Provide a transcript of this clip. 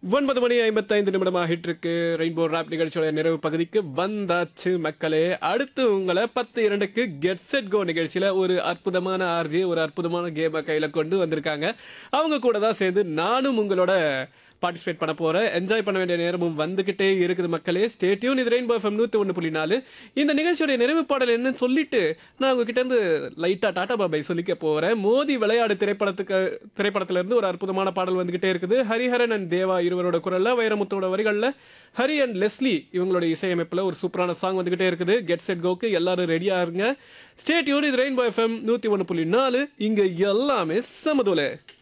ஒன்பது மணி ஐம்பத்தைந்து நிமிடம் ஆகிட்டு இருக்கு ரெயின்போ ராப் நிகழ்ச்சியோட நிறைவு பகுதிக்கு வந்தாச்சு மக்களே அடுத்து உங்களை பத்து இரண்டுக்கு கெட் செட் கோ நிகழ்ச்சியில ஒரு அற்புதமான ஆர்ஜி ஒரு அற்புதமான கேமை கையில கொண்டு வந்திருக்காங்க அவங்க கூட தான் சேர்ந்து நானும் உங்களோட பார்ட்டிசிபேட் பண்ண போறேன் என்ஜாய் பண்ண வேண்டிய நேரமும் வந்துகிட்டே இருக்குது மக்களே ஸ்டேட்யூன் இது ரெயின்போ எஃப்எம் நூத்தி ஒன்று புள்ளி நாலு இந்த நிகழ்ச்சியோட நிறைவு பாடல் என்னன்னு சொல்லிட்டு நான் உங்ககிட்ட இருந்து லைட்டா டாடா பாபாய் சொல்லிக்க போறேன் மோதி விளையாடு திரைப்படத்துக்கு திரைப்படத்துல இருந்து ஒரு அற்புதமான பாடல் வந்துகிட்டே இருக்குது ஹரிஹரன் அண்ட் தேவா இருவரோட குரல்ல வைரமுத்தோட வரிகள்ல ஹரி அண்ட் லெஸ்லி இவங்களோட இசையமைப்புல ஒரு சூப்பரான சாங் வந்துகிட்டே இருக்குது கெட் செட் கோக்கு எல்லாரும் ரெடியா இருங்க ஸ்டேட்யூன் இது ரெயின்போ எஃப்எம் நூத்தி ஒன்று புள்ளி நாலு இங்க எல்லாமே சமதுல